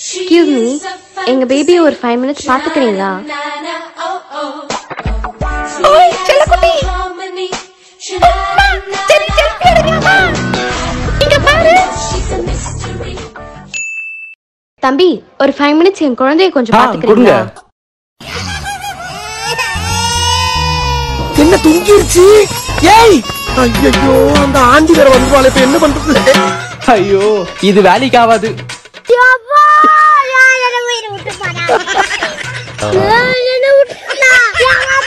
excuse me எங்க பேபியை ஒரு five minutes பாத்துக்கிறீங்களா ஓய் செல்லக்குட்டி அம்மா, சரி செல்ஃபி எடுக்கலாமா இங்க பாரு தம்பி ஒரு ஃபைவ் மினிட்ஸ் என் குழந்தைய கொஞ்சம் ஆ, கொடுங்க பாத்துக்கிறீங்களா என்ன துங்கிருச்சு ஏய் ஐயோ அந்த ஆண்டி வேற வந்துருவாள் இப்ப என்ன பண்றது ஐயோ இது வேலைக்கு ஆகாது என்ன விட்டுருப்பா